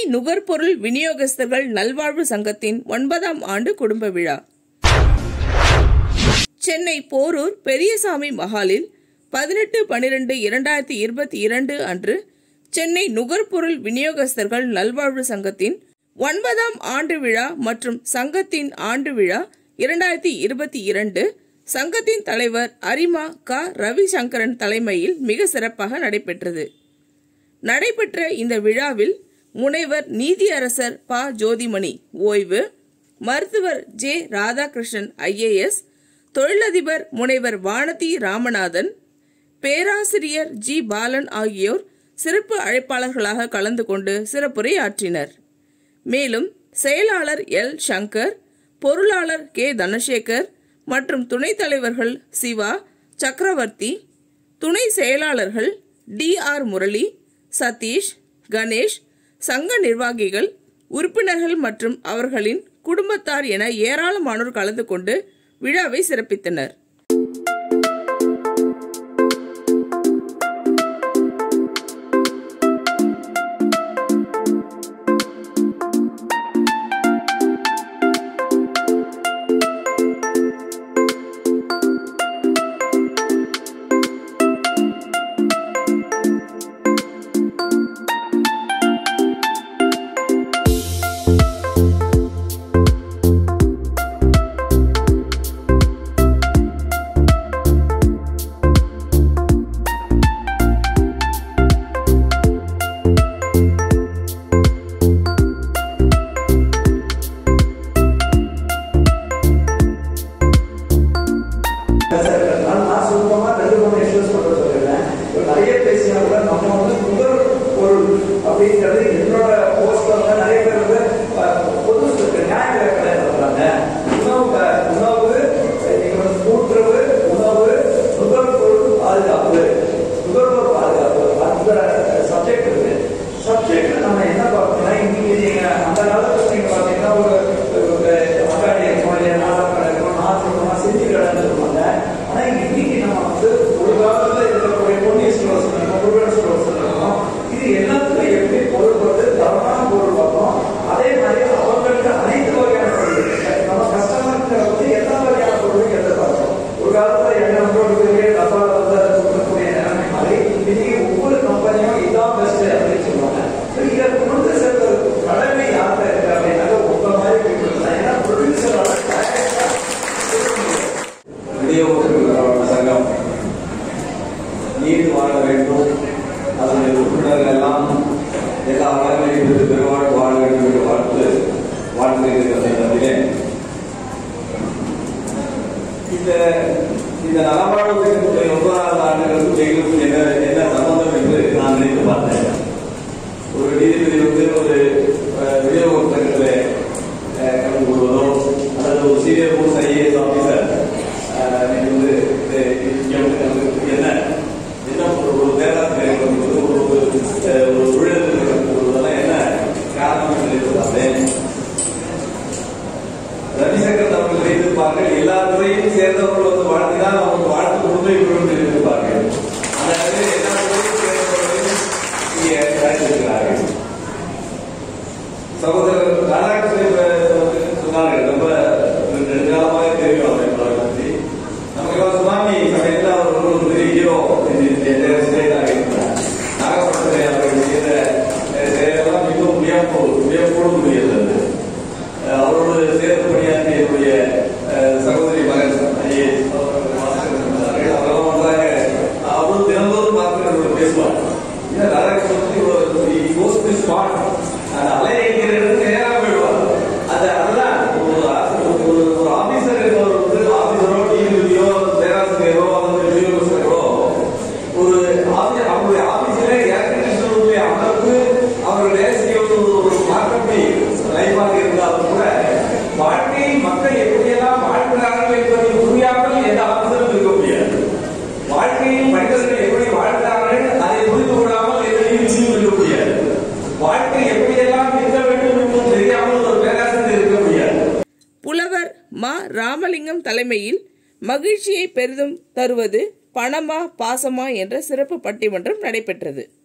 நுகர்பொருள் விநியோகஸ்தர்கள் நல்வாழ்வு சங்கத்தின் ஒன்பதாம் ஆண்டு குடும்ப விழா சென்னை போரூர் பெரியசாமி மஹாலில் பதினெட்டு பனிரெண்டு இரண்டாயிரத்தி இருபத்தி இரண்டு அன்று சென்னை நுகர்பொருள் விநியோகஸ்தர்கள் நல்வாழ்வு சங்கத்தின் ஒன்பதாம் ஆண்டு விழா மற்றும் சங்கத்தின் ஆண்டு விழா இரண்டாயிரத்தி இருபத்தி இரண்டு சங்கத்தின் தலைவர் அரிமா க ரவிசங்கரன் தலைமையில் மிக சிறப்பாக நடைபெற்றது நடைபெற்ற இந்த விழாவில் முனைவர் நீதியரசர் ப ஜோதிமணி ஓய்வு மருத்துவர் ஜே ராதாகிருஷ்ணன் ஐஏஎஸ் தொழிலதிபர் முனைவர் வானதி ராமநாதன் பேராசிரியர் ஜி பாலன் ஆகியோர் சிறப்பு அழைப்பாளர்களாக கலந்து கொண்டு சிறப்புரை ஆற்றினர் மேலும் செயலாளர் எல் சங்கர் பொருளாளர் கே தனசேகர் மற்றும் துணைத் தலைவர்கள் சிவா சக்கரவர்த்தி துணை செயலாளர்கள் டி ஆர் முரளி சதீஷ் கணேஷ் சங்க நிர்வாகிகள் உறுப்பினர்கள் மற்றும் அவர்களின் குடும்பத்தார் என ஏராளமானோர் கலந்து கொண்டு விழாவை சிறப்பித்தனர் நான் நான் சுருக்கமா ரெண்டு மூணு இஷ்யூஸ் மட்டும் சொல்லிடுறேன் இப்போ நிறைய பேசினா கூட நம்ம வந்து முதல் பொருள் அப்படிங்கிறது என்னோட போஸ்ட்ல வந்து நிறைய பேர் வந்து அஹ், பொது சொத்து நியாய விலை கடை நடத்துறாங்க உணவு க- உணவு நீங்க வந்து கூட்டுறவு உணவு நுகர்பொருள் பாதுகாப்பு நுகர்வோர் பாதுகாப்பு அந்த சப்ஜெக்ட் இருக்கு சப்ஜெக்ட் நம்ம என்ன பார்த்தோம்னா இன்னைக்கு நீங்க அந்த காலத்துல நீங்க பாத்தீங்கன்னா ஒரு ஒரு மகாடி இருக்கணும் நாசம் கடை இருக்கணும் நாசம் செஞ்சு கடைன்னு சொல்லுவாங்க ஆனா இன்னைக்கு நம்ம வந்து ஒரு காலத்துல இருக்கக்கூடிய பொன்னிய ஸ்டோர்ஸ் முருகன் ஸ்டோர்ஸ் இருக்கணும் இது எல்லாத்துக்கும் எப்படி பொருள் வந்து தரமான பொருள் பார்க்கணும் அதே மாதிரி அவங்களுக்கு அனைத்து வகையான பொருள் இருக்கு. நம்ம கஸ்டமருக்கு வந்து எல்லா வகையான பொருளும் எதிர்பார்க்கணும் ஒரு காலத்துல எண்ணெய் வந்து ஒரு பெரிய டப்பால வந்து அதை கொடுக்கக்கூடிய நிலைமை மாதிரி இன்னைக்கு ஒவ்வொரு கம்பெனியும் இதான் பெஸ்ட் அப்படின்னு சொல்லுவாங்க So இதை கொண்டு சேர்ந்த கடமை யார்கிட்ட இருக்கு அப்படின்னாக்க உங்க மாதிரி people தான் ஏன்னா ப்ரொடியூசரோட விநியோகத்திற்கு சங்கம் நீண்டு வாழ வேண்டும் அதனுடைய உறுப்பினர்கள் எல்லாம் எல்லா வளங்களையும் பெற்று பெருவாழ் வாழ வேண்டும் என்று வாழ்த்து வாழ்த்துகிறதிலே இந்த இந்த நலவாழ்வு திட்டத்துடைய ஒன்பதாவது ஆண்டுகளுக்கும் எங்களுக்கும் என்ன என்ன சம்பந்தம் என்று நான் நினைத்து பார்த்தேன் ஒரு நீதிபதி வந்து ஒரு அஹ், விநியோக சங்கத்தில் அஹ், கலந்து கொள்வதோ அல்லது ஒரு சீனியர் போஸ்ட் ஐஏஎஸ் ஆஃபீஸர் நீங்க வந்து அஹ், இங்க வந்து நமக்கு என்ன என்ன ஒரு ஒரு பேராசிரியர் கலந்து கொள்வது, ஒரு ஒரு அஹ், ஒரு தொழிலதிபர் கலந்து கொள்வதெல்லாம் என்ன காரணம் என்று நினைத்து பார்த்தேன் ரவிசங்கர் அவர்கள் வைத்திருப்பார்கள் எல்லா துறையும் சேர்ந்தவர்கள் வந்து வாழ்த்தினால் அவங்க வாழ்த்து உண்மை என்று இருப்பார்கள் அந்த அளவில் எல்லா துறையும் சேர்ந்தவர்களையும் இங்கே அழைத்திருக்கிறார்கள் சகோதரர் ராதாகிருஷ்ணன் வந்து சொன்னார்கள் ரொம்ப நெடுங்காலமாக தெரியும் அவரை அவரை பற்றி நமக்கு சுவாமி சமயத்தில் அவர் ஒரு ஒரு பெரிய ஹீரோ ஸ்டேட்டாக இருக்கிறார் நாகப்பட்டினத்தில் அவர்கள் செய்த அஹ், செயலெல்லாம் மிகவும் வியப்பு வியப்போடு முடியது அது அஹ் அவரோடு சேர்ந்து பணியாற்றிய என்னுடைய அஹ், சகோதரி மகன் ஐஏஎஸ் அவர்கள் மாஸ்டர் இருந்தார்கள். அவரெல்லாம் ஒன்றாக அவரும் தினந்தோறும் பார்த்து என்னோட பேசுவார் இந்த ராதாகிருஷ்ணன் வந்து இவ்வளவு he goes to spot. அந்த அலை என்கிற இடத்துக்கு நேரா போயிடுவார் அது அதுதான் ஒரு ஆசி- ஒரு- ஒரு ஒரு ஆபீசர் என்பவர் வந்து ஆபீசரோ டிவியோ பேராசிரியரோ அல்லது விநியோகஸ்தரோ ஒரு ஆபீ- அவருடைய ஆபீஸிலே ஏர்கண்டிஷனுடைய அமைப்பு அவர் வேலை செய்வது ஒரு மாற்றப்படி லைஃபாக இருந்தாலும் கூட வாழ்க்கையில் மக்கள் எப்படியெல்லாம் வாழ்கிறார்கள் என்பதை புரியாமல் எந்த ஆபீசரும் இருக்க முடியாது வாழ்க்கையில் மனிதர்கள் எப்படி வாழ்கிறார்கள் அதை புரிந்து கொள்ளாமல் எதையும் விஷயம் இருக்க முடியாது வாழ்க்கை எப்படியெல்லாம் இருக்க வேண்டும் என்பது தெரியாமல் ஒரு பேராசிரியர் இருக்க முடியாது புலவர் மா ராமலிங்கம் தலைமையில் மகிழ்ச்சியை பெரிதும் தருவது பணமா பாசமா என்ற சிறப்பு பட்டிமன்றம் நடைபெற்றது